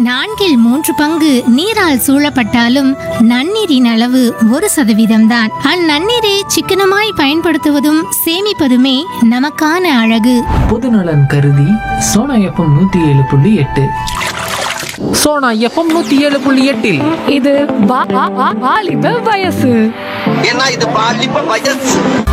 நான்கில் மூன்று பங்கு நீரால் சூழப்பட்டாலும் நன்னீரின் அளவு ஒரு சதவீதம்தான் அந்நன்னீரை சிக்கனமாய் பயன்படுத்துவதும் சேமிப்பதுமே நமக்கான அழகு பொதுநலன் கருதி சோனா எஃப்எம் நூத்தி ஏழு புள்ளி எட்டு சோனா எஃப்எம் நூத்தி ஏழு புள்ளி எட்டில் இது வா- வா- வா- வாலிப வயசு ஏன்னா இது பாலிப்ப வயசு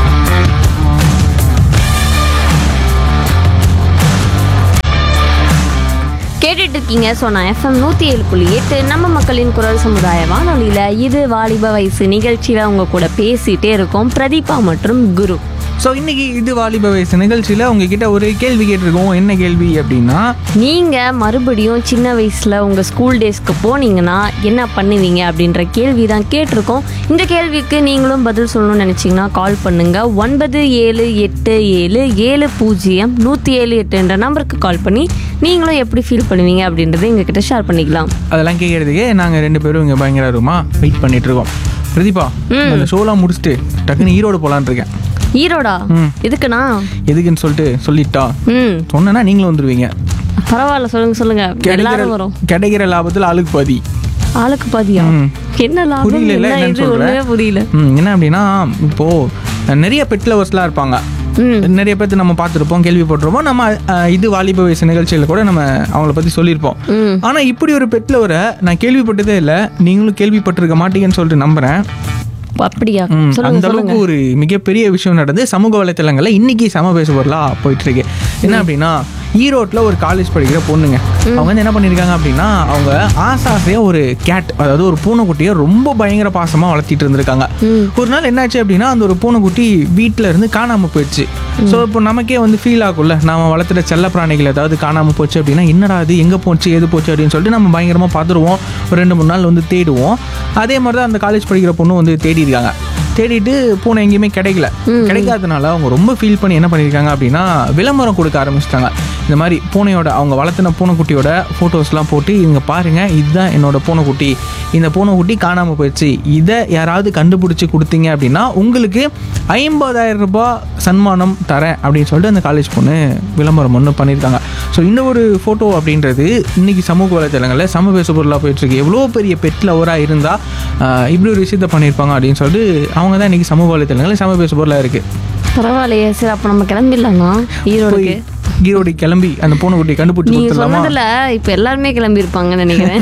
கேட்டுட்டு இருக்கீங்க சோனா எஃப்எம் நூற்றி ஏழு புள்ளி எட்டு நம்ம மக்களின் குரல் சமுதாய வானொலியில் இது வாலிப வயசு நிகழ்ச்சியில் அவங்க கூட பேசிகிட்டே இருக்கோம் பிரதீபா மற்றும் குரு ஸோ இன்னைக்கு இது வாலிப வயசு நிகழ்ச்சியில் உங்ககிட்ட ஒரு கேள்வி கேட்டிருக்கோம் என்ன கேள்வி அப்படின்னா நீங்கள் மறுபடியும் சின்ன வயசில் உங்கள் ஸ்கூல் டேஸ்க்கு போனீங்கன்னா என்ன பண்ணுவீங்க அப்படின்ற கேள்வி தான் கேட்டிருக்கோம் இந்த கேள்விக்கு நீங்களும் பதில் சொல்லணும்னு நினச்சிங்கன்னா கால் பண்ணுங்கள் ஒன்பது ஏழு எட்டு ஏழு ஏழு பூஜ்ஜியம் நூற்றி ஏழு எட்டு என்ற நம்பருக்கு கால் பண்ணி நீங்களும் எப்படி ஃபீல் பண்ணுவீங்க அப்படின்றத எங்ககிட்ட ஷேர் பண்ணிக்கலாம் அதெல்லாம் கேட்கறதுக்கே நாங்கள் ரெண்டு பேரும் இங்கே பயங்கர ரூமா வெயிட் பண்ணிட்டு இருக்கோம் பிரதீபா அந்த ஷோலாம் முடிச்சுட்டு டக்குன்னு ஈரோடு போகலான்னு இருக்கேன் ஈரோடா ம். எதுக்குண்ணா எதுக்குன்னு சொல்லிட்டு சொல்லிட்டா ம் சொன்னேன்னா நீங்களும் வந்துருவீங்க பரவாயில்ல சொல்லுங்க சொல்லுங்க கிடைக்கிற எல்லாரும் வரும் கிடைக்கிற லாபத்தில் ஆளுக்கு பாதி ஆளுக்கு பாதியா ம். என்ன லாபம் புரியல என்ன என்னன்னு இது ஒண்ணுமே சொல்கிறேன் புரியல என்ன அப்படின்னா இப்போ நிறைய பெட் லவர்ஸ்லாம் இருப்பாங்க ம். நிறைய பேர்த்து நம்ம பார்த்துருப்போம் கேள்விப்பட்டிருப்போம் நம்ம அஹ், இது வாலிப வயசு நிகழ்ச்சியில் கூட நம்ம அவங்கள பற்றி சொல்லியிருப்போம் ம். ஆனால் இப்படி ஒரு பெட் லவரை நான் கேள்விப்பட்டதே இல்லை நீங்களும் கேள்விப்பட்டிருக்க மாட்டீங்கன்னு சொல்லிட்டு நம்புகிறேன் அப்படியா ம், சொல்லுங்க அந்த சொல்லுங்க அளவுக்கு ஒரு மிகப்பெரிய விஷயம் நடந்து சமூக வலைத்தளங்கள்ல இன்னைக்கு சம பேச பொருளாக போயிட்டு இருக்கு என்ன அப்படின்னா ஈரோட்டில் ஒரு காலேஜ் படிக்கிற பொண்ணுங்க அவங்க வந்து என்ன பண்ணியிருக்காங்க அப்படின்னா அவங்க ஆசாசையா ஒரு கேட் அதாவது ஒரு பூனைக்குட்டியை ரொம்ப பயங்கர பாசமாக வளர்த்திட்டு இருந்திருக்காங்க ஒரு நாள் என்னாச்சு அப்படின்னா அந்த ஒரு பூனைக்குட்டி வீட்டில் இருந்து காணாமல் போயிடுச்சு ஸோ இப்போ நமக்கே வந்து ஃபீல் ஆகும்ல நாம வளர்த்துற செல்ல பிராணிகள் ஏதாவது காணாமல் போச்சு அப்படின்னா என்னடா அது எங்கே போச்சு எது போச்சு அப்படின்னு சொல்லிட்டு நம்ம பயங்கரமாக பார்த்துருவோம் ஒரு ரெண்டு மூணு நாள் வந்து தேடுவோம் அதே மாதிரி தான் அந்த காலேஜ் படிக்கிற பொண்ணு வந்து தேடி இருக்காங்க தேடிட்டு பூனை எங்கேயுமே கிடைக்கல கிடைக்காதனால அவங்க ரொம்ப ஃபீல் பண்ணி என்ன பண்ணியிருக்காங்க அப்படின்னா விளம்பரம் கொடுக்க ஆரம்பிச்சிட்டாங்க இந்த மாதிரி பூனையோட அவங்க வளர்த்துன பூனைக்குட்டியோட ஃபோட்டோஸ்லாம் போட்டு இவங்க பாருங்க இதுதான் என்னோட பூனைக்குட்டி இந்த பூனைக்குட்டி காணாமல் போயிடுச்சு இதை யாராவது கண்டுபிடிச்சி கொடுத்தீங்க அப்படின்னா உங்களுக்கு ஐம்பதாயிரம் ரூபாய் சன்மானம் தரேன் அப்படின்னு சொல்லிட்டு அந்த காலேஜ் பொண்ணு விளம்பரம் ஒன்று பண்ணியிருக்காங்க ஸோ இந்த ஒரு ஃபோட்டோ அப்படின்றது இன்னைக்கு சமூக வலைத்தளங்களில் சம பேசு பொருளாக போயிட்டுருக்கு எவ்வளோ பெரிய பெட் லவராக இருந்தால் இப்படி ஒரு விஷயத்த பண்ணியிருப்பாங்க அப்படின்னு சொல்லிட்டு அவங்க தான் இன்னைக்கு சமூக வலைத்தளங்களில் சம பேசு பொருளாக இருக்குது பரவாயில்லையே சரி அப்ப நம்ம கிளம்பிடலாமா ஈரோடுக்கு ஈரோடு கிளம்பி அந்த பூனைக்குட்டியை கண்டுபிடிச்சி நீங்க கொடுத்துடலாமா சொன்னதுல இப்ப எல்லாருமே கிளம்பி இருப்பாங்கன்னு நினைக்கிறேன்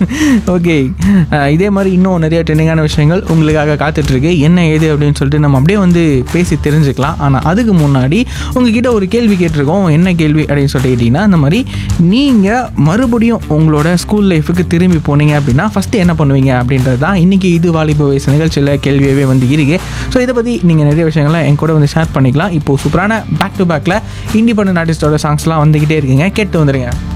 ஓகே இதே மாதிரி இன்னும் நிறைய ட்ரெண்டிங்கான விஷயங்கள் உங்களுக்காக காத்துட்ருக்கு என்ன ஏது அப்படின்னு சொல்லிட்டு நம்ம அப்படியே வந்து பேசி தெரிஞ்சுக்கலாம் ஆனால் அதுக்கு முன்னாடி உங்ககிட்ட ஒரு கேள்வி கேட்டிருக்கோம் என்ன கேள்வி அப்படின்னு சொல்லிட்டு கேட்டிங்கன்னா இந்த மாதிரி நீங்கள் மறுபடியும் உங்களோட ஸ்கூல் லைஃபுக்கு திரும்பி போனீங்க அப்படின்னா ஃபஸ்ட்டு என்ன பண்ணுவீங்க அப்படின்றது தான் இன்றைக்கி இது வாலிப வயசு நிகழ்ச்சியில் கேள்வியாகவே வந்து இருக்கு ஸோ இதை பற்றி நீங்கள் நிறைய விஷயங்களை என் கூட வந்து ஷேர் பண்ணிக்கலாம் இப்போது சூப்பரான பேக் டு பேக்கில் இண்டிபெண்டன்ட் ஆர்டிஸ்டோட சாங்ஸ்லாம் வந்துக்கிட்டே இருக்குங்க கேட்டு வந்துடுங்க